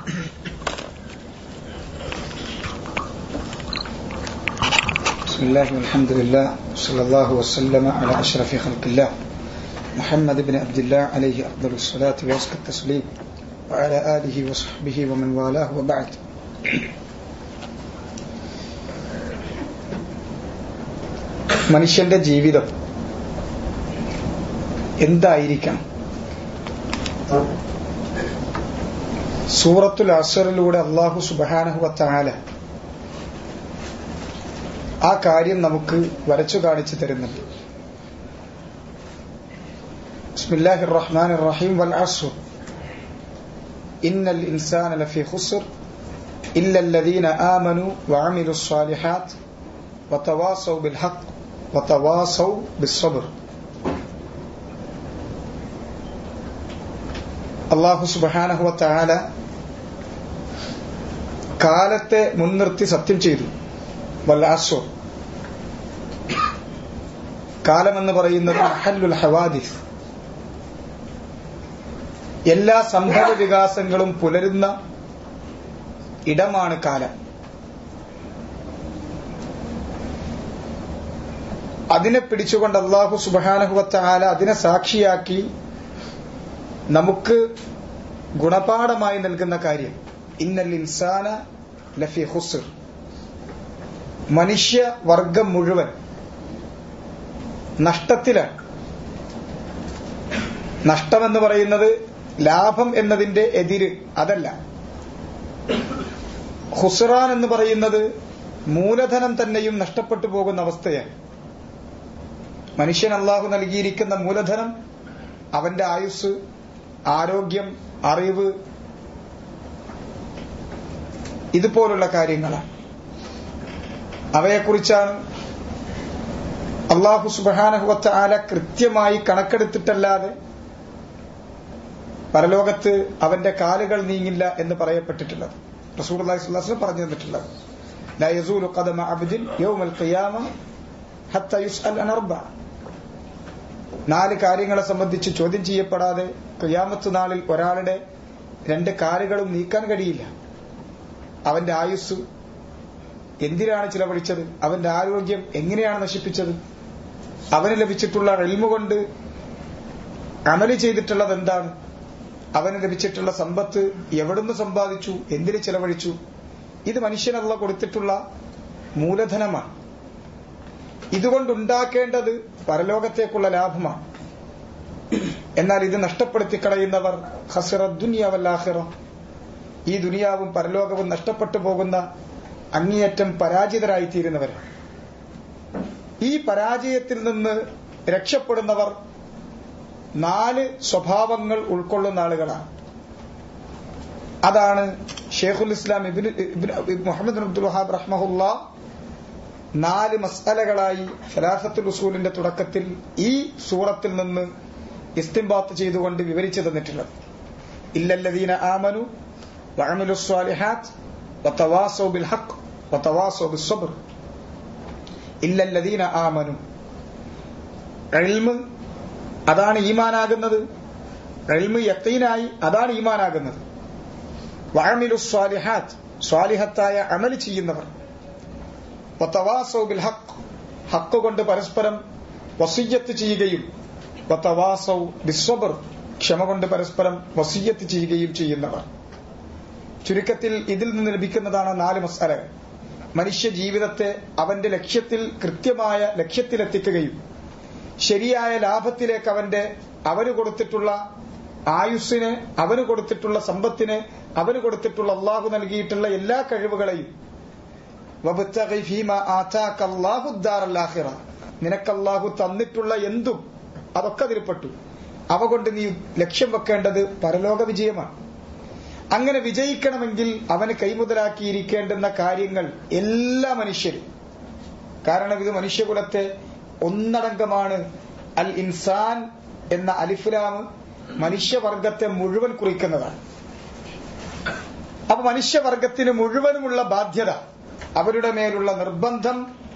بسم الله والحمد لله صلى الله وسلم على أشرف خلق الله محمد بن عبد الله عليه أفضل الصلاة وأزكى التسليم وعلى آله وصحبه ومن والاه وبعد മനുഷ്യന്റെ ജീവിതം എന്തായിരിക്കണം സൂറത്തുൽ അസറിലൂടെ അള്ളാഹു സുബാനഹുവത്താല ആ കാര്യം നമുക്ക് വരച്ചു കാണിച്ചു തരുന്നുണ്ട് ബിസ്മില്ലാഹി റഹ്മാൻ റഹീം വൽ അസ്ർ ഇന്നൽ ഇൻസാന ലഫി ഖുസ്ർ إلا الذين آمنوا وعملوا الصالحات وتواصوا بالحق وتواصوا بالصبر അള്ളാഹു സുബാനഹുവ താല കാലത്തെ മുൻനിർത്തി സത്യം ചെയ്തു വല്ലാസ്വർ കാലമെന്ന് പറയുന്നത് മഹല്ലുൽ ഹവാദിസ് എല്ലാ സംഭവ വികാസങ്ങളും പുലരുന്ന ഇടമാണ് കാലം അതിനെ പിടിച്ചുകൊണ്ട് അള്ളാഹു സുബാനഹുവത്താല അതിനെ സാക്ഷിയാക്കി നമുക്ക് ഗുണപാഠമായി നൽകുന്ന കാര്യം ഇന്നൽ ഇൻസാന ലഫി ഹുസർ മനുഷ്യ വർഗം മുഴുവൻ നഷ്ടത്തിലാണ് നഷ്ടമെന്ന് പറയുന്നത് ലാഭം എന്നതിന്റെ എതിര് അതല്ല ഹുസറാൻ എന്ന് പറയുന്നത് മൂലധനം തന്നെയും നഷ്ടപ്പെട്ടു പോകുന്ന അവസ്ഥയാണ് മനുഷ്യൻ അള്ളാഹു നൽകിയിരിക്കുന്ന മൂലധനം അവന്റെ ആയുസ് ആരോഗ്യം അറിവ് ഇതുപോലുള്ള കാര്യങ്ങളാണ് അവയെക്കുറിച്ചാണ് അള്ളാഹു സുബാനഹുവത്ത ആല കൃത്യമായി കണക്കെടുത്തിട്ടല്ലാതെ പരലോകത്ത് അവന്റെ കാലുകൾ നീങ്ങില്ല എന്ന് പറയപ്പെട്ടിട്ടുള്ളത് റസൂർ അള്ളാഹി സ്വല്ലാസ്ലം പറഞ്ഞു തന്നിട്ടുള്ളത് لا يزول قدم عبد يوم القيامة حتى يسأل عن أربع നാല് കാര്യങ്ങളെ സംബന്ധിച്ച് ചോദ്യം ചെയ്യപ്പെടാതെ ക്രിയാമത്ത് നാളിൽ ഒരാളുടെ രണ്ട് കാലുകളും നീക്കാൻ കഴിയില്ല അവന്റെ ആയുസ് എന്തിനാണ് ചിലവഴിച്ചത് അവന്റെ ആരോഗ്യം എങ്ങനെയാണ് നശിപ്പിച്ചത് അവന് ലഭിച്ചിട്ടുള്ള എൽമ കൊണ്ട് അമല് ചെയ്തിട്ടുള്ളത് എന്താണ് അവന് ലഭിച്ചിട്ടുള്ള സമ്പത്ത് എവിടുന്ന് സമ്പാദിച്ചു എന്തിന് ചെലവഴിച്ചു ഇത് മനുഷ്യനുള്ള കൊടുത്തിട്ടുള്ള മൂലധനമാണ് ഇതുകൊണ്ടുണ്ടാക്കേണ്ടത് പരലോകത്തേക്കുള്ള ലാഭമാണ് എന്നാൽ ഇത് നഷ്ടപ്പെടുത്തി കളയുന്നവർ ഹസിറ ദുനിയാവല്ലാഹിറ ഈ ദുനിയാവും പരലോകവും നഷ്ടപ്പെട്ടു പോകുന്ന അങ്ങേയറ്റം പരാജിതരായിത്തീരുന്നവരാണ് ഈ പരാജയത്തിൽ നിന്ന് രക്ഷപ്പെടുന്നവർ നാല് സ്വഭാവങ്ങൾ ഉൾക്കൊള്ളുന്ന ആളുകളാണ് അതാണ് ഷെയ്ഖുൽ ഇസ്ലാം മുഹമ്മദ് അബ്ദുൽ വഹാബ് റഹ്മഹുല്ല നാല് മസ്അലകളായി ഫലാസത്തുൽ ഉസൂലിന്റെ തുടക്കത്തിൽ ഈ സൂറത്തിൽ നിന്ന് ഇസ്തിംബാത്ത് ചെയ്തുകൊണ്ട് വിവരിച്ചു തന്നിട്ടുള്ളത് ഇല്ലല്ലദീന ആമനു വഅമിലു സ്വാലിഹാത്ത് വതവാസൗ ബിൽ ഹഖ് വതവാസൗ ബിസ് സബ്ർ ഇല്ലല്ലദീന ആമനു ഇൽമ് അതാണ് ഈമാനാകുന്നത് ഇൽമ് യഖീനായി അതാണ് ഈമാനാകുന്നത് വഅമിലു സ്വാലിഹാത്ത് സ്വാലിഹത്തായ അമൽ ചെയ്യുന്നവർ വതവാസൗ ബിൽ ഹഖ് ഹക്ക് കൊണ്ട് പരസ്പരം വസിയ്യത്ത് ചെയ്യുകയും വതവാസൗ ബിസ്വബർ ക്ഷമ കൊണ്ട് പരസ്പരം വസിയ്യത്ത് ചെയ്യുകയും ചെയ്യുന്നവർ ചുരുക്കത്തിൽ ഇതിൽ നിന്ന് ലഭിക്കുന്നതാണ് നാല് മസാലകൾ മനുഷ്യ ജീവിതത്തെ അവന്റെ ലക്ഷ്യത്തിൽ കൃത്യമായ ലക്ഷ്യത്തിലെത്തിക്കുകയും ശരിയായ ലാഭത്തിലേക്ക് അവന്റെ അവന് കൊടുത്തിട്ടുള്ള ആയുസ്സിന് അവന് കൊടുത്തിട്ടുള്ള സമ്പത്തിന് അവന് കൊടുത്തിട്ടുള്ള അള്ളാഹു നൽകിയിട്ടുള്ള എല്ലാ കഴിവുകളെയും നിനക്കല്ലാഹു തന്നിട്ടുള്ള എന്തും അതൊക്കെ അതിൽപ്പെട്ടു അവ കൊണ്ട് നീ ലക്ഷ്യം വെക്കേണ്ടത് പരലോക വിജയമാണ് അങ്ങനെ വിജയിക്കണമെങ്കിൽ അവന് കൈമുതലാക്കിയിരിക്കേണ്ടുന്ന കാര്യങ്ങൾ എല്ലാ മനുഷ്യരും കാരണം ഇത് മനുഷ്യകുലത്തെ ഒന്നടങ്കമാണ് അൽ ഇൻസാൻ എന്ന അലിഫുലാം മനുഷ്യവർഗത്തെ മുഴുവൻ കുറിക്കുന്നതാണ് അപ്പൊ മനുഷ്യവർഗത്തിന് മുഴുവനുമുള്ള ബാധ്യത അവരുടെ മേലുള്ള നിർബന്ധം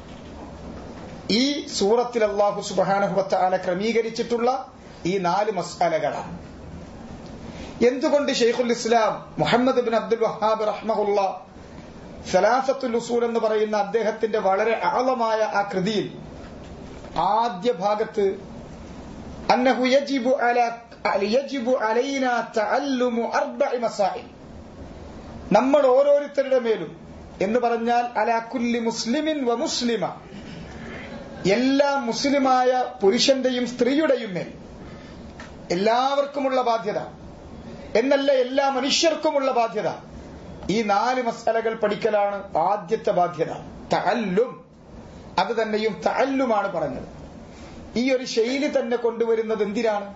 ഈ സൂറത്തിൽ അള്ളാഹു സുബാനഹുവത്ത ആല ക്രമീകരിച്ചിട്ടുള്ള ഈ നാല് മസാലകളാണ് എന്തുകൊണ്ട് ഷെയ്ഖുൽ ഇസ്ലാം മുഹമ്മദ് ബിൻ അബ്ദുൽ വഹാബ് റഹ്മഹുല്ല സലാസത്തുൽ ഉസൂൽ എന്ന് പറയുന്ന അദ്ദേഹത്തിന്റെ വളരെ ആളമായ ആ കൃതിയിൽ ആദ്യ ഭാഗത്ത് അന്നഹു യജിബു അല യജിബു അലൈന തഅല്ലുമു അർബഇ മസാഇൽ നമ്മൾ ഓരോരുത്തരുടെ മേലും എന്ന് പറഞ്ഞാൽ അല കുല്ലി മുസ്ലിമിൻ വ മുസ്ലിമ എല്ലാ മുസ്ലിമായ പുരുഷന്റെയും സ്ത്രീയുടെയും മേൽ എല്ലാവർക്കുമുള്ള ബാധ്യത എന്നല്ല എല്ലാ മനുഷ്യർക്കുമുള്ള ബാധ്യത ഈ നാല് മസാലകൾ പഠിക്കലാണ് ആദ്യത്തെ ബാധ്യത തഅല്ലും അത് തന്നെയും തഅല്ലുമാണ് പറഞ്ഞത് ഈ ഒരു ശൈലി തന്നെ കൊണ്ടുവരുന്നത് എന്തിനാണ്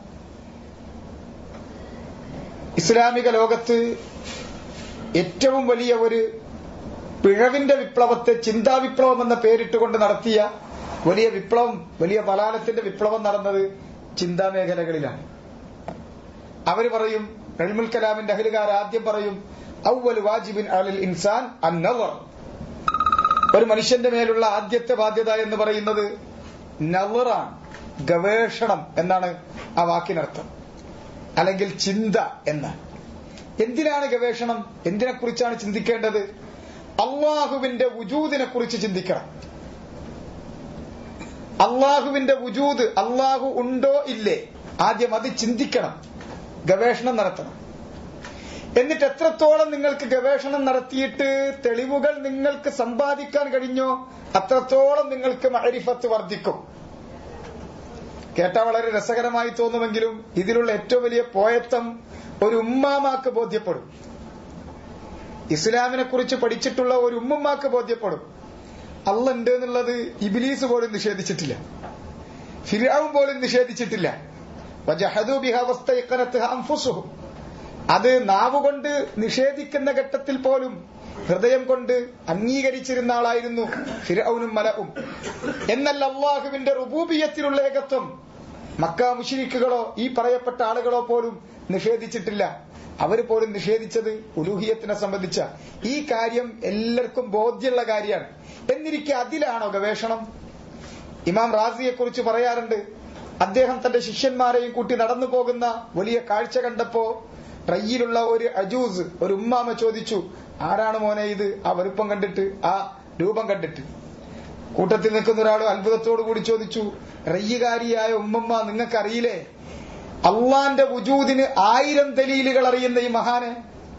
ഇസ്ലാമിക ലോകത്ത് ഏറ്റവും വലിയ ഒരു പിഴവിന്റെ വിപ്ലവത്തെ ചിന്താ വിപ്ലവം എന്ന പേരിട്ടുകൊണ്ട് നടത്തിയ വലിയ വിപ്ലവം വലിയ പലാലത്തിന്റെ വിപ്ലവം നടന്നത് ചിന്താ മേഖലകളിലാണ് അവര് പറയും റൽമുൽ കലാമിന്റെ അഹലുകാർ ആദ്യം പറയും ഔവൽ വാജിബിൻ അലിൽ ഇൻസാൻ അന്നവർ ഒരു മനുഷ്യന്റെ മേലുള്ള ആദ്യത്തെ ബാധ്യത എന്ന് പറയുന്നത് നവറാണ് ഗവേഷണം എന്നാണ് ആ വാക്കിനർത്ഥം അല്ലെങ്കിൽ ചിന്ത എന്നാണ് എന്തിനാണ് ഗവേഷണം എന്തിനെ കുറിച്ചാണ് ചിന്തിക്കേണ്ടത് അള്ളാഹുവിന്റെ വുജൂദിനെ കുറിച്ച് ചിന്തിക്കണം അള്ളാഹുവിന്റെ വുജൂദ് അള്ളാഹു ഉണ്ടോ ഇല്ലേ ആദ്യം അത് ചിന്തിക്കണം ഗവേഷണം നടത്തണം എന്നിട്ട് എത്രത്തോളം നിങ്ങൾക്ക് ഗവേഷണം നടത്തിയിട്ട് തെളിവുകൾ നിങ്ങൾക്ക് സമ്പാദിക്കാൻ കഴിഞ്ഞോ അത്രത്തോളം നിങ്ങൾക്ക് മഹരിഫത്ത് വർദ്ധിക്കും കേട്ടാ വളരെ രസകരമായി തോന്നുമെങ്കിലും ഇതിലുള്ള ഏറ്റവും വലിയ പോയത്തം ഒരു ഉമ്മാമാക്ക് ബോധ്യപ്പെടും ഇസ്ലാമിനെ കുറിച്ച് പഠിച്ചിട്ടുള്ള ഒരു ഉമ്മുമ്മാക്ക് ബോധ്യപ്പെടും അല്ല ഉണ്ട് എന്നുള്ളത് ഇബിലീസ് പോലും നിഷേധിച്ചിട്ടില്ല ഫിരാവും പോലും നിഷേധിച്ചിട്ടില്ല അത് നാവുകൊണ്ട് നിഷേധിക്കുന്ന ഘട്ടത്തിൽ പോലും ഹൃദയം കൊണ്ട് അംഗീകരിച്ചിരുന്ന ആളായിരുന്നു ഫിരൌനും മലവും എന്നല്ല അള്ളാഹുവിന്റെ റുബൂബിയത്തിലുള്ള ഏകത്വം മക്ക മുഷിരിക്കുകളോ ഈ പറയപ്പെട്ട ആളുകളോ പോലും നിഷേധിച്ചിട്ടില്ല അവർ പോലും നിഷേധിച്ചത് ഉലൂഹിയത്തിനെ സംബന്ധിച്ച ഈ കാര്യം എല്ലാവർക്കും ബോധ്യമുള്ള കാര്യമാണ് എന്നിരിക്കെ അതിലാണോ ഗവേഷണം ഇമാം റാസിയെ കുറിച്ച് പറയാറുണ്ട് അദ്ദേഹം തന്റെ ശിഷ്യന്മാരെയും കൂട്ടി നടന്നു പോകുന്ന വലിയ കാഴ്ച കണ്ടപ്പോ റയ്യിലുള്ള ഒരു അജൂസ് ഒരു ഉമ്മാമ ചോദിച്ചു ആരാണ് മോനെ ഇത് ആ വലുപ്പം കണ്ടിട്ട് ആ രൂപം കണ്ടിട്ട് കൂട്ടത്തിൽ നിൽക്കുന്ന ഒരാൾ അത്ഭുതത്തോടു കൂടി ചോദിച്ചു റയ്യുകാരിയായ ഉമ്മമ്മ നിങ്ങൾക്കറിയില്ലേ അള്ളാന്റെ വുജൂദിന് ആയിരം ദലീലുകൾ അറിയുന്ന ഈ മഹാന്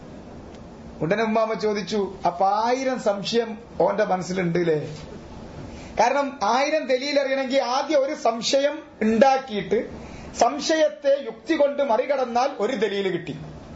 ഉടനെ ഉമ്മാമ ചോദിച്ചു അപ്പൊ ആയിരം സംശയം ഓന്റെ മനസ്സിലുണ്ട് അല്ലേ കാരണം ആയിരം ദലീൽ അറിയണമെങ്കിൽ ആദ്യം ഒരു സംശയം ഉണ്ടാക്കിയിട്ട് സംശയത്തെ യുക്തി കൊണ്ട് മറികടന്നാൽ ഒരു ദലീല് കിട്ടി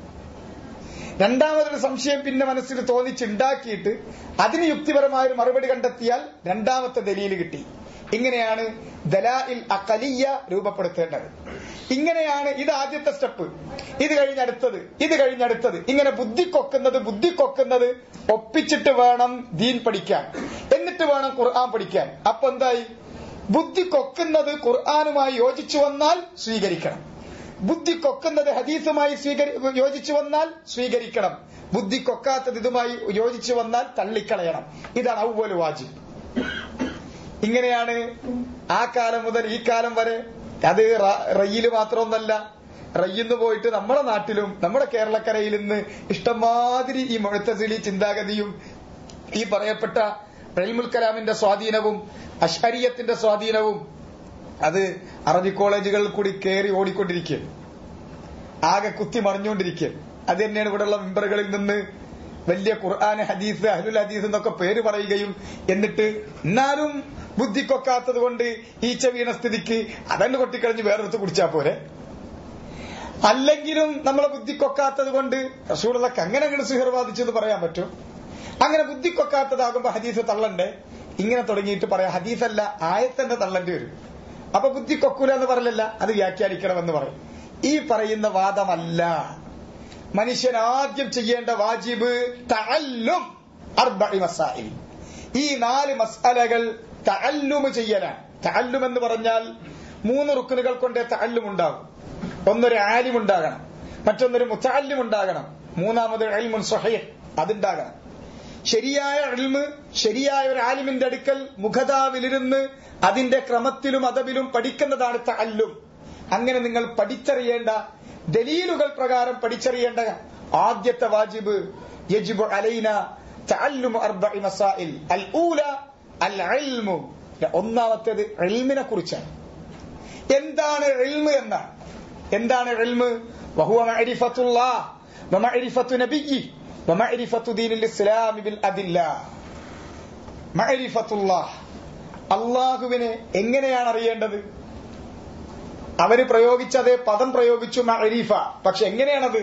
രണ്ടാമതൊരു സംശയം പിന്നെ മനസ്സിൽ തോന്നിച്ചുണ്ടാക്കിയിട്ട് അതിന് യുക്തിപരമായ ഒരു മറുപടി കണ്ടെത്തിയാൽ രണ്ടാമത്തെ ദലീല് കിട്ടി ഇങ്ങനെയാണ് ദലാഇൽ അഖലിയ രൂപപ്പെടുത്തേണ്ടത് ഇങ്ങനെയാണ് ഇത് ആദ്യത്തെ സ്റ്റെപ്പ് ഇത് കഴിഞ്ഞടുത്തത് ഇത് കഴിഞ്ഞടുത്തത് ഇങ്ങനെ ബുദ്ധി കൊക്കുന്നത് ബുദ്ധി കൊക്കുന്നത് ഒപ്പിച്ചിട്ട് വേണം ദീൻ പഠിക്കാൻ എന്നിട്ട് വേണം ഖുർആൻ പഠിക്കാൻ അപ്പൊ എന്തായി ബുദ്ധി കൊക്കുന്നത് ഖുർആാനുമായി യോജിച്ചു വന്നാൽ സ്വീകരിക്കണം ബുദ്ധി കൊക്കുന്നത് ഹദീസുമായി സ്വീകരി യോജിച്ചു വന്നാൽ സ്വീകരിക്കണം ബുദ്ധി കൊക്കാത്തത് ഇതുമായി യോജിച്ചു വന്നാൽ തള്ളിക്കളയണം ഇതാണ് ഔവല് വാജിബ് ഇങ്ങനെയാണ് ആ കാലം മുതൽ ഈ കാലം വരെ അത് റയ്യില് മാത്രമൊന്നല്ല റയ്യിന്ന് പോയിട്ട് നമ്മുടെ നാട്ടിലും നമ്മുടെ കേരളക്കരയിൽ നിന്ന് ഇഷ്ടംമാതിരി ഈ മുഴത്തസിലി ചിന്താഗതിയും ഈ പറയപ്പെട്ട റെയിൽമുൽ കലാമിന്റെ സ്വാധീനവും അഷരിയത്തിന്റെ സ്വാധീനവും അത് അറബി കോളേജുകളിൽ കൂടി കയറി ഓടിക്കൊണ്ടിരിക്കുകയാണ് ആകെ കുത്തി മറിഞ്ഞുകൊണ്ടിരിക്കുകയാണ് അത് തന്നെയാണ് ഇവിടെയുള്ള മെമ്പറുകളിൽ നിന്ന് വലിയ ഖുർആൻ ഹദീസ് അഹ്ലുൽ ഹദീസ് എന്നൊക്കെ പേര് പറയുകയും എന്നിട്ട് എന്നാലും ബുദ്ധിക്കൊക്കാത്തത് കൊണ്ട് ഈച്ച വീണ സ്ഥിതിക്ക് അതന്നെ കൊട്ടിക്കളഞ്ഞ് വേറെടുത്ത് കുടിച്ചാ പോരെ അല്ലെങ്കിലും നമ്മളെ ബുദ്ധിക്കൊക്കാത്തത് കൊണ്ട് റസൂളൊക്കെ അങ്ങനെ അങ്ങനെ സിഹർ ബാധിച്ചെന്ന് പറയാൻ പറ്റും അങ്ങനെ ബുദ്ധിക്കൊക്കാത്തതാകുമ്പോ ഹദീസ് തള്ളണ്ടേ ഇങ്ങനെ തുടങ്ങിയിട്ട് പറയാം ഹദീസല്ല ആയത്തന്നെ തള്ളേണ്ടി വരും അപ്പൊ ബുദ്ധി കൊക്കൂല എന്ന് പറയലല്ല അത് വ്യാഖ്യാനിക്കണമെന്ന് പറയും ഈ പറയുന്ന വാദമല്ല മനുഷ്യൻ ആദ്യം ചെയ്യേണ്ട വാജിബ് തഅല്ലും അർബഇ മസാഇൽ ഈ നാല് മസാലകൾ തഅല്ലുമ് ചെയ്യലാണ് തഅല്ലും എന്ന് പറഞ്ഞാൽ മൂന്ന് റുക്കുനുകൾ കൊണ്ടേ തഅല്ലും ഉണ്ടാകും ഒന്നൊരു ആലിം ഉണ്ടാകണം മറ്റൊന്നൊരു മുത്തഅല്ലിം ഉണ്ടാകണം മൂന്നാമത് ഇൽമുൻ സ്വഹീഹ് അതുണ്ടാകണം ശരിയായ ഇൽമ് ശരിയായ ഒരു ആലിമിന്റെ അടുക്കൽ മുഖതാവിലിരുന്ന് അതിന്റെ ക്രമത്തിലും അതവിലും പഠിക്കുന്നതാണ് തഅല്ലും അങ്ങനെ നിങ്ങൾ പഠിച്ചറിയേണ്ട ദലീലുകൾ പ്രകാരം പഠിച്ചറിയേണ്ട ആദ്യത്തെ വാജിബ് യജിബു അലൈന തഅല്ലുമു അർബഇ മസാഇൽ അൽ ഊല അൽ ഇൽമു ഒന്നാമത്തേത് ഇൽമിനെ കുറിച്ചാണ് എന്താണ് ഇൽമ് എന്നാണ് എന്താണ് ഇൽമ് വഹുവ മഅരിഫത്തുല്ലാഹ് വമഅരിഫത്തു നബിയ്യി വമഅരിഫത്തു ദീനിൽ ഇസ്ലാമി ബിൽ അദില്ല മഅരിഫത്തുല്ലാഹ് അള്ളാഹുവിനെ എങ്ങനെയാണ് അറിയേണ്ടത് അവര് പ്രയോഗിച്ച അതേ പദം പ്രയോഗിച്ചു മഅരിഫ പക്ഷെ എങ്ങനെയാണത്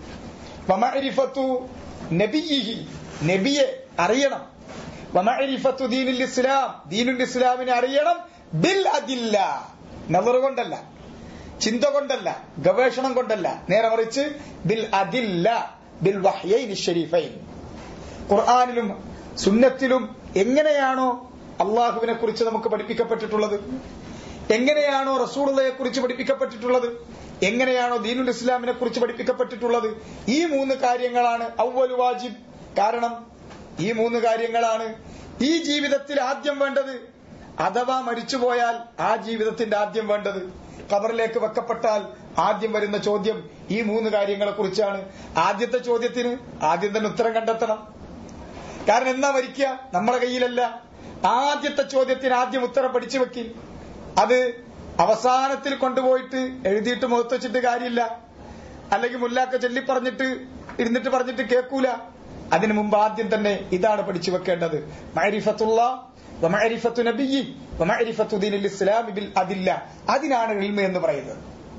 വമഅരിഫത്തു നബിയിഹി നബിയെ അറിയണം വമഅരിഫത്തു ദീനുൽ ഇസ്ലാം ദീനുൽ ഇസ്ലാമിനെ അറിയണം ബിൽ അദില്ല നവർ കൊണ്ടല്ല ചിന്ത കൊണ്ടല്ല ഗവേഷണം കൊണ്ടല്ല നേരെ മറിച്ച് ബിൽ അദില്ല ബിൽ വഹ്യൈൻ ഷരീഫൈൻ ഖുർആനിലും സുന്നത്തിലും എങ്ങനെയാണോ അള്ളാഹുവിനെ കുറിച്ച് നമുക്ക് പഠിപ്പിക്കപ്പെട്ടിട്ടുള്ളത് എങ്ങനെയാണോ റസൂളയെ കുറിച്ച് പഠിപ്പിക്കപ്പെട്ടിട്ടുള്ളത് എങ്ങനെയാണോ ദീനുൽ ഇസ്ലാമിനെ കുറിച്ച് പഠിപ്പിക്കപ്പെട്ടിട്ടുള്ളത് ഈ മൂന്ന് കാര്യങ്ങളാണ് ഔവലു വാജിബ് കാരണം ഈ മൂന്ന് കാര്യങ്ങളാണ് ഈ ജീവിതത്തിൽ ആദ്യം വേണ്ടത് അഥവാ മരിച്ചുപോയാൽ ആ ജീവിതത്തിന്റെ ആദ്യം വേണ്ടത് ഖബറിലേക്ക് വെക്കപ്പെട്ടാൽ ആദ്യം വരുന്ന ചോദ്യം ഈ മൂന്ന് കാര്യങ്ങളെ കുറിച്ചാണ് ആദ്യത്തെ ചോദ്യത്തിന് ആദ്യം തന്നെ ഉത്തരം കണ്ടെത്തണം കാരണം എന്നാ മരിക്കുക നമ്മുടെ കയ്യിലല്ല ആദ്യത്തെ ചോദ്യത്തിന് ആദ്യം ഉത്തരം പഠിച്ചു വെക്കി അത് അവസാനത്തിൽ കൊണ്ടുപോയിട്ട് എഴുതിയിട്ട് മുഖത്ത് വെച്ചിട്ട് കാര്യമില്ല അല്ലെങ്കിൽ മുല്ലാക്ക ചൊല്ലി പറഞ്ഞിട്ട് ഇരുന്നിട്ട് പറഞ്ഞിട്ട് കേൾക്കൂല അതിനു മുമ്പ് ആദ്യം തന്നെ ഇതാണ് പഠിച്ചു വെക്കേണ്ടത് മഅരിഫത്തുള്ള വമഅരിഫത്തു നബിയ്യി വമഅരിഫത്തു ദീനിൽ ഇസ്ലാമി ബിൽ അദില്ല അതിനാണ് ഇൽമ എന്ന് പറയുന്നത്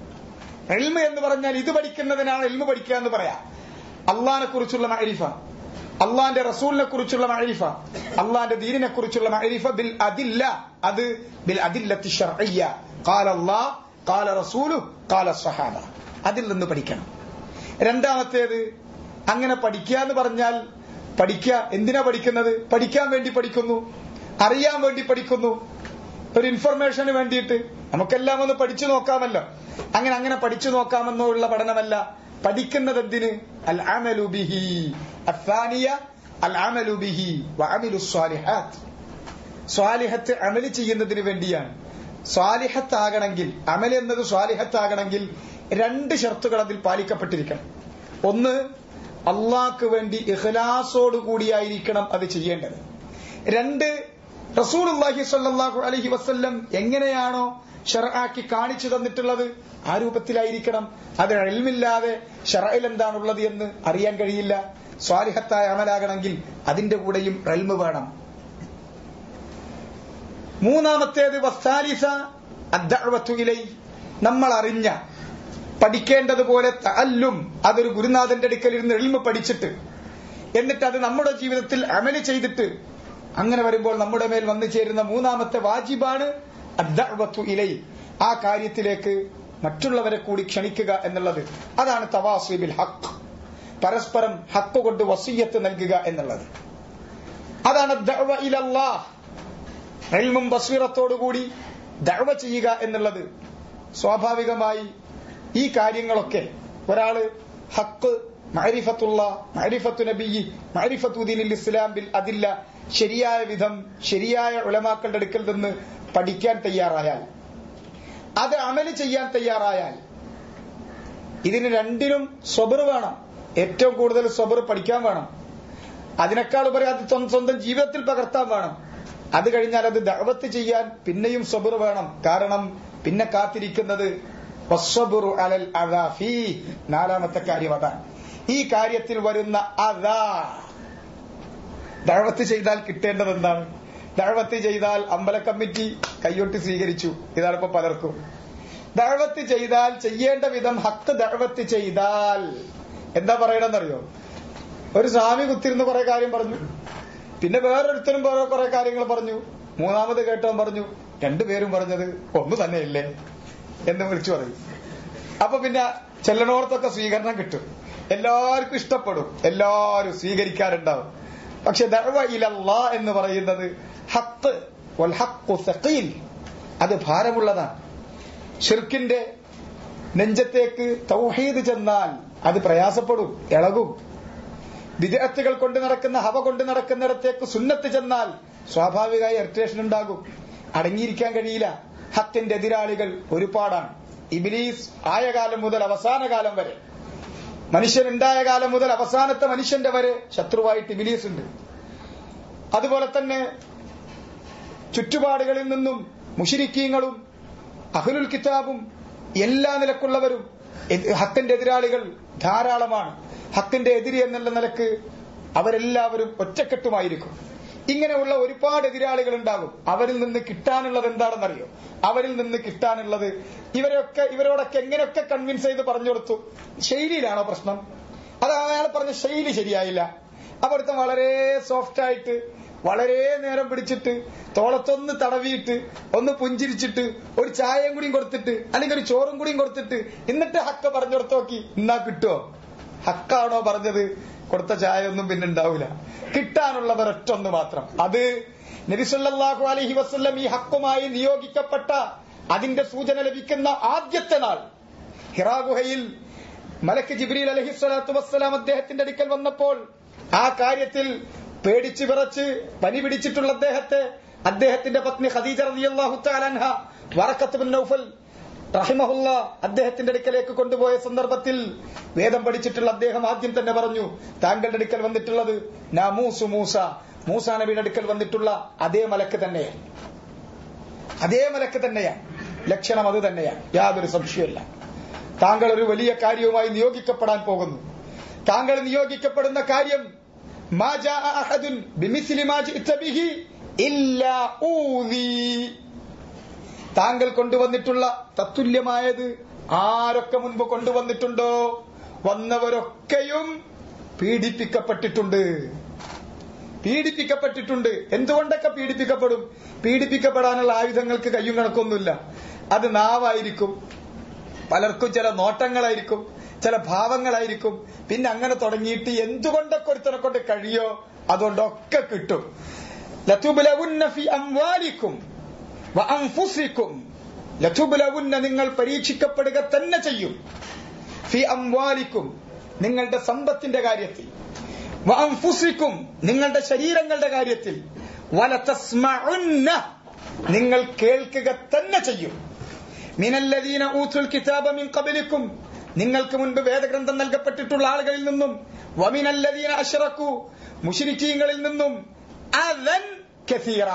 ഇൽമ എന്ന് പറഞ്ഞാൽ ഇത് പഠിക്കുന്നതിനാണ് ഇൽമ പഠിക്കുക എന്ന് പറയാം അള്ളാഹിനെ കുറിച്ചുള്ള മഅരിഫ അള്ളാന്റെ റസൂലിനെ കുറിച്ചുള്ള മഅരിഫ അള്ളാന്റെ ദീനിനെ കുറിച്ചുള്ള മഅരിഫ ബിൽ അദില്ല അത് ബിൽ അദില്ലത്തി ശർഇയ്യ ഖാല അല്ലാഹ് ഖാല റസൂലു ഖാല സ്വഹാബ അതിൽ നിന്ന് പഠിക്കണം രണ്ടാമത്തേത് അങ്ങനെ പഠിക്കുക എന്ന് പറഞ്ഞാൽ പഠിക്കുക എന്തിനാ പഠിക്കുന്നത് പഠിക്കാൻ വേണ്ടി പഠിക്കുന്നു അറിയാൻ വേണ്ടി പഠിക്കുന്നു ഒരു ഇൻഫർമേഷന് വേണ്ടിയിട്ട് നമുക്കെല്ലാം ഒന്ന് പഠിച്ചു നോക്കാമല്ലോ അങ്ങനെ അങ്ങനെ പഠിച്ചു നോക്കാമെന്നുള്ള പഠനമല്ല പഠിക്കുന്നത് എന്തിന് അൽ അമലു ബിഹി അഫാനിയ അൽ അമലു ബിഹി വഅമിലു സ്വാലിഹാത്ത് സ്വാലിഹത്ത് അമല് ചെയ്യുന്നതിന് വേണ്ടിയാണ് സ്വാലിഹത്താകണമെങ്കിൽ അമൽ എന്നത് സ്വാലിഹത്താകണമെങ്കിൽ രണ്ട് ഷർത്തുകൾ അതിൽ പാലിക്കപ്പെട്ടിരിക്കണം ഒന്ന് അള്ളാഹ്ക്ക് വേണ്ടി ഇഖ്ലാസോട് കൂടിയായിരിക്കണം അത് ചെയ്യേണ്ടത് രണ്ട് റസൂൽ അള്ളാഹി സ്വല്ലാഹു അലഹി വസ്ല്ലം എങ്ങനെയാണോ ഷെറാക്കി കാണിച്ചു തന്നിട്ടുള്ളത് ആ രൂപത്തിലായിരിക്കണം അത് എൽമില്ലാതെ ഷറയിൽ എന്താണുള്ളത് എന്ന് അറിയാൻ കഴിയില്ല സ്വാലിഹത്തായ അമലാകണമെങ്കിൽ അതിന്റെ കൂടെയും എൽമ് വേണം മൂന്നാമത്തേത് വസ്താലിസ ഇലൈ നമ്മൾ അറിഞ്ഞ പഠിക്കേണ്ടതുപോലെ തല്ലും അതൊരു ഗുരുനാഥന്റെ അടുക്കൽ ഇരുന്ന് എളിമ പഠിച്ചിട്ട് എന്നിട്ട് അത് നമ്മുടെ ജീവിതത്തിൽ അമല് ചെയ്തിട്ട് അങ്ങനെ വരുമ്പോൾ നമ്മുടെ മേൽ വന്നു ചേരുന്ന മൂന്നാമത്തെ വാജിബാണ് അദ്ദഅവത്തു ഇലൈ ആ കാര്യത്തിലേക്ക് മറ്റുള്ളവരെ കൂടി ക്ഷണിക്കുക എന്നുള്ളത് അതാണ് തവാസിബിൽ ഹക്ക് പരസ്പരം ഹക്ക് കൊണ്ട് വസീയത്ത് നൽകുക എന്നുള്ളത് അതാണ് ദഅവ ഇലല്ലാഹ് എൽമും ബസ്വീറത്തോടുകൂടി ദഅവ ചെയ്യുക എന്നുള്ളത് സ്വാഭാവികമായി ഈ കാര്യങ്ങളൊക്കെ ഒരാള് ഹക്ക് മഅരിഫത്തുള്ള മഅരിഫത്തു നബിയി മഅരിഫത്തു ദീനിൽ ഇസ്ലാം ബിൽ അതില്ല ശരിയായ വിധം ശരിയായ ഉലമാക്കളുടെ അടുക്കൽ നിന്ന് പഠിക്കാൻ തയ്യാറായാൽ അത് അമല് ചെയ്യാൻ തയ്യാറായാൽ ഇതിന് രണ്ടിനും സ്വബർ വേണം ഏറ്റവും കൂടുതൽ സ്വബർ പഠിക്കാൻ വേണം അതിനേക്കാൾ ഉപരി അത് സ്വന്തം ജീവിതത്തിൽ പകർത്താൻ വേണം അത് കഴിഞ്ഞാൽ അത് ദഅവത്ത് ചെയ്യാൻ പിന്നെയും സ്വബർ വേണം കാരണം പിന്നെ കാത്തിരിക്കുന്നത് വസ്വബുറു അലൽ അദാഫി നാലാമത്തെ കാര്യം അതാണ് ഈ കാര്യത്തിൽ വരുന്ന അതാ ദഴവത്ത് ചെയ്താൽ കിട്ടേണ്ടത് എന്താണ് ദഴവത്ത് ചെയ്താൽ അമ്പല കമ്മിറ്റി കയ്യൊട്ടി സ്വീകരിച്ചു ഇതാണ് ഇപ്പൊ പലർക്കും ദഴവത്ത് ചെയ്താൽ ചെയ്യേണ്ട വിധം ഹക്ക് ദഴവത്ത് ചെയ്താൽ എന്താ പറയണമെന്നറിയോ ഒരു സ്വാമി കുത്തിരുന്ന് കുറെ കാര്യം പറഞ്ഞു പിന്നെ വേറൊരുത്തരും വേറെ കുറെ കാര്യങ്ങൾ പറഞ്ഞു മൂന്നാമത് കേട്ടവൻ പറഞ്ഞു രണ്ടുപേരും പറഞ്ഞത് ഒന്ന് തന്നെയല്ലേ എന്ന് വിളിച്ചു പറയും അപ്പൊ പിന്നെ ചെല്ലണോടത്തൊക്കെ സ്വീകരണം കിട്ടും എല്ലാവർക്കും ഇഷ്ടപ്പെടും എല്ലാവരും സ്വീകരിക്കാറുണ്ടാവും പക്ഷെ ദഅവ ഇലല്ലാ എന്ന് പറയുന്നത് ഹക്ക് വൽ ഹഖു സഖീൽ അത് ഭാരമുള്ളതാണ് ഷിർക്കിന്റെ നെഞ്ചത്തേക്ക് തൗഹീദ് ചെന്നാൽ അത് പ്രയാസപ്പെടും ഇളകും വിദേഹത്തുകൾ കൊണ്ട് നടക്കുന്ന ഹവ കൊണ്ട് നടക്കുന്നിടത്തേക്ക് സുന്നത്ത് ചെന്നാൽ സ്വാഭാവികമായി ഇറിറ്റേഷൻ ഉണ്ടാകും അടങ്ങിയിരിക്കാൻ കഴിയില്ല ഹത്തിന്റെ എതിരാളികൾ ഒരുപാടാണ് ഇബിലീസ് ആയ കാലം മുതൽ അവസാന കാലം വരെ മനുഷ്യനുണ്ടായ കാലം മുതൽ അവസാനത്തെ മനുഷ്യന്റെ വരെ ശത്രുവായിട്ട് ഇബിലീസ് ഉണ്ട് അതുപോലെ തന്നെ ചുറ്റുപാടുകളിൽ നിന്നും മുഷിരിക്കീങ്ങളും അഹ്ലുൽ കിതാബും എല്ലാ നിലക്കുള്ളവരും എതി- ഹക്കിന്റെ എതിരാളികൾ ധാരാളമാണ് ഹക്കിന്റെ എതിരി എന്നുള്ള നിലക്ക് അവരെല്ലാവരും ഒറ്റക്കെട്ടുമായിരിക്കും ഇങ്ങനെയുള്ള ഒരുപാട് എതിരാളികൾ ഉണ്ടാകും അവരിൽ നിന്ന് കിട്ടാനുള്ളത് എന്താണെന്നറിയോ അവരിൽ നിന്ന് കിട്ടാനുള്ളത് ഇവരൊക്കെ ഇവരോടൊക്കെ എങ്ങനെയൊക്കെ കൺവിൻസ് ചെയ്ത് പറഞ്ഞു കൊടുത്തു ശൈലിയിലാണോ പ്രശ്നം അത് അയാൾ പറഞ്ഞ ശൈലി ശരിയായില്ല അവിടുത്തെ വളരെ സോഫ്റ്റ് ആയിട്ട് വളരെ നേരം പിടിച്ചിട്ട് തോളത്തൊന്ന് തടവിയിട്ട് ഒന്ന് പുഞ്ചിരിച്ചിട്ട് ഒരു ചായയും കൂടിയും കൊടുത്തിട്ട് അല്ലെങ്കിൽ ഒരു ചോറും കൂടിയും കൊടുത്തിട്ട് എന്നിട്ട് ഹക്ക പറഞ്ഞു കൊടുത്ത് നോക്കി എന്നാ കിട്ടുമോ ഹക്കാണോ പറഞ്ഞത് കൊടുത്ത ചായ ഒന്നും പിന്നെ ഉണ്ടാവില്ല കിട്ടാനുള്ളത് ഒരൊറ്റൊന്ന് മാത്രം അത് നബിസല്ലാഹു അലഹി വസ്ല്ലം ഈ ഹക്കുമായി നിയോഗിക്കപ്പെട്ട അതിന്റെ സൂചന ലഭിക്കുന്ന ആദ്യത്തെ നാൾ ഹിറാ ഗുഹയിൽ മലക്ക് ജിബ്രീൽ അലഹി സ്വലാത്തു വസ്സലാം അദ്ദേഹത്തിന്റെ അടുക്കൽ വന്നപ്പോൾ ആ കാര്യത്തിൽ പേടിച്ച് വിറച്ച് പനി പിടിച്ചിട്ടുള്ള അദ്ദേഹത്തെ അദ്ദേഹത്തിന്റെ പത്നി ഖദീജ റളിയല്ലാഹു തആല അൻഹ വറക്കത്ത് ബിൻ നൗഫൽ റഹിമഹുല്ല അദ്ദേഹത്തിന്റെ അടുക്കലേക്ക് കൊണ്ടുപോയ സന്ദർഭത്തിൽ വേദം പഠിച്ചിട്ടുള്ള അദ്ദേഹം ആദ്യം തന്നെ പറഞ്ഞു താങ്കളുടെ അടുക്കൽ വന്നിട്ടുള്ളത് നാമൂസു മൂസ മൂസ നബിയുടെ അടുക്കൽ വന്നിട്ടുള്ള അതേ മലക്ക് തന്നെയാണ് അതേ മലക്ക് തന്നെയാണ് ലക്ഷണം അത് തന്നെയാണ് യാതൊരു സംശയമില്ല താങ്കൾ ഒരു വലിയ കാര്യവുമായി നിയോഗിക്കപ്പെടാൻ പോകുന്നു താങ്കൾ നിയോഗിക്കപ്പെടുന്ന കാര്യം മാ ജാഅ അഹദുൻ ബിമിസ്ലി മാ ജിഅത ബിഹി ഇല്ലാ ഊദി താങ്കൾ കൊണ്ടുവന്നിട്ടുള്ള തത്തുല്യമായത് ആരൊക്കെ മുൻപ് കൊണ്ടുവന്നിട്ടുണ്ടോ വന്നവരൊക്കെയും പീഡിപ്പിക്കപ്പെട്ടിട്ടുണ്ട് പീഡിപ്പിക്കപ്പെട്ടിട്ടുണ്ട് എന്തുകൊണ്ടൊക്കെ പീഡിപ്പിക്കപ്പെടും പീഡിപ്പിക്കപ്പെടാനുള്ള ആയുധങ്ങൾക്ക് കയ്യും കണക്കൊന്നുമില്ല അത് നാവായിരിക്കും പലർക്കും ചില നോട്ടങ്ങളായിരിക്കും ചില ഭാവങ്ങളായിരിക്കും പിന്നെ അങ്ങനെ തുടങ്ങിയിട്ട് എന്തുകൊണ്ടൊക്കെ ഒരുത്തനെ കൊണ്ട് കഴിയോ അതുകൊണ്ടൊക്കെ കിട്ടും ലതുബ്ലവുന്ന ഫി അംവാലിക്കും വഅൻഫുസിക്കും ലതുബ്ലവുന്ന നിങ്ങൾ പരീക്ഷിക്കപ്പെടുക തന്നെ ചെയ്യും ഫി അംവാലിക്കും നിങ്ങളുടെ സമ്പത്തിന്റെ കാര്യത്തിൽ വഅൻഫുസിക്കും നിങ്ങളുടെ ശരീരങ്ങളുടെ കാര്യത്തിൽ വലതസ്മഉന്ന നിങ്ങൾ കേൾക്കുക തന്നെ ചെയ്യും മിനല്ലദീന ഊത്തുൽ കിതാബ മിൻ ഖബലിക്കും നിങ്ങൾക്ക് മുൻപ് വേദഗ്രന്ഥം നൽകപ്പെട്ടിട്ടുള്ള ആളുകളിൽ നിന്നും വമിനല്ലദീന അഷ്റക്കു മുശ്രിക്കീങ്ങളിൽ നിന്നും അദൻ കസീറ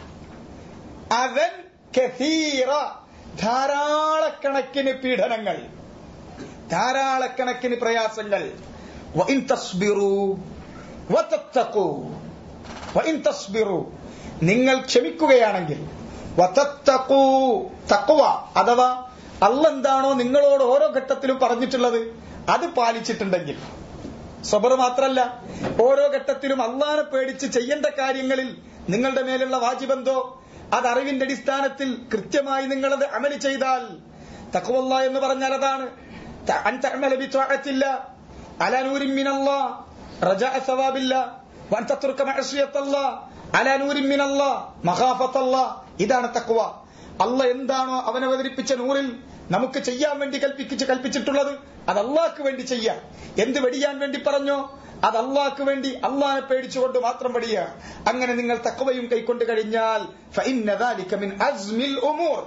അദൻ കസീറ ധാരാളക്കണക്കിന് പീഡനങ്ങൾ ധാരാളക്കണക്കിന് പ്രയാസങ്ങൾ വഇൻ തസ്ബിറു വതത്തഖു വഇൻ തസ്ബിറു നിങ്ങൾ ക്ഷമിക്കുകയാണെങ്കിൽ വതത്തഖു തഖ്വ അഥവാ അല്ല എന്താണോ നിങ്ങളോട് ഓരോ ഘട്ടത്തിലും പറഞ്ഞിട്ടുള്ളത് അത് പാലിച്ചിട്ടുണ്ടെങ്കിൽ സബർ മാത്രല്ല ഓരോ ഘട്ടത്തിലും അള്ളാനെ പേടിച്ച് ചെയ്യേണ്ട കാര്യങ്ങളിൽ നിങ്ങളുടെ മേലുള്ള വാജിബന്തോ അത് അറിവിന്റെ അടിസ്ഥാനത്തിൽ കൃത്യമായി നിങ്ങളത് അമല് ചെയ്താൽ തഖ്വല്ല എന്ന് പറഞ്ഞാൽ അതാണ് ത- അൻ തഅമല ബിത്വഅത്തില്ല അലാ നൂരിൻ മിനല്ലാ റജാഅ സവാബില്ല വൻ തത്രുക മഅസിയത്തല്ലാ അലാ നൂരിൻ മിനല്ലാ മഖാഫത്തല്ലാ ഇതാണ് തഖ്വ അല്ല എന്താണോ അവൻ അവതരിപ്പിച്ച നൂറിൽ നമുക്ക് ചെയ്യാൻ വേണ്ടി കൽപ്പിച്ച് കൽപ്പിച്ചിട്ടുള്ളത് അത് അള്ളാഹ്ക്ക് വേണ്ടി ചെയ്യാം എന്ത് വെടിയാൻ വേണ്ടി പറഞ്ഞോ അത് അള്ളാഹ്ക്ക് വേണ്ടി അള്ളാഹിനെ പേടിച്ചുകൊണ്ട് മാത്രം വെടിയുക അങ്ങനെ നിങ്ങൾ തക്കവയും കൈക്കൊണ്ട് കഴിഞ്ഞാൽ ഫഇന്ന ذلك من عزم الأمور.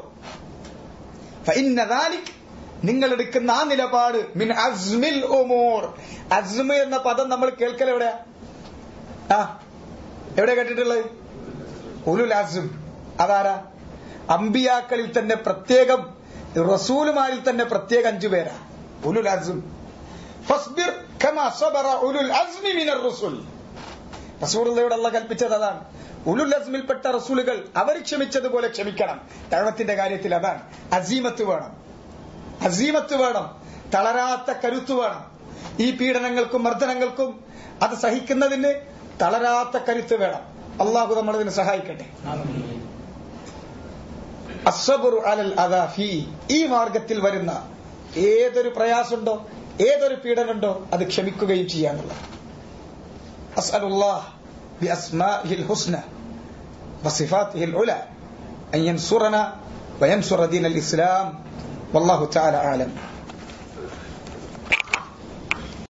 فإن ذلك നിങ്ങൾ എടുക്കുന്ന ആ നിലപാട് മിൻ അസ്മിൽ ഉമൂർ അസ്മ എന്ന പദം നമ്മൾ കേൾക്കൽ എവിടെയാ ആ എവിടെ കേട്ടിട്ടുള്ളത് ഉലുൽ അസ്ം അതാരാ അമ്പിയാക്കളിൽ തന്നെ പ്രത്യേകം റസൂലുമാരിൽ തന്നെ പ്രത്യേക അഞ്ചു പേരാ ഉലുൽ അസ്ം ഫസ്ബിർ കമാ സബറ ഉലുൽ അസ്മി മിനർ റസൂൽ റസൂലുള്ളയോട് അല്ല കൽപ്പിച്ചത് അതാണ് ഉലുൽ അസ്മിൽപ്പെട്ട റസൂലുകൾ അവർ ക്ഷമിച്ചതുപോലെ ക്ഷമിക്കണം ദൈവത്തിന്റെ കാര്യത്തിൽ അതാണ് അസീമത്ത് വേണം അസീമത്ത് വേണം തളരാത്ത കരുത്ത് വേണം ഈ പീഡനങ്ങൾക്കും മർദ്ദനങ്ങൾക്കും അത് സഹിക്കുന്നതിന് തളരാത്ത കരുത്ത് വേണം അള്ളാഹു നമ്മളതിന് സഹായിക്കട്ടെ അസ്സബുറു അലൽ അദാഫി ഈ മാർഗത്തിൽ വരുന്ന ഏതൊരു പ്രയാസമുണ്ടോ ഏതൊരു പീഡനുണ്ടോ അത് ക്ഷമിക്കുകയും ചെയ്യാന്നുള്ളത് അസ്അലുല്ലാഹ് بأسمائه الحسنى وصفاته العلى أن ينصرنا وينصر دين الإسلام والله تعالى أعلم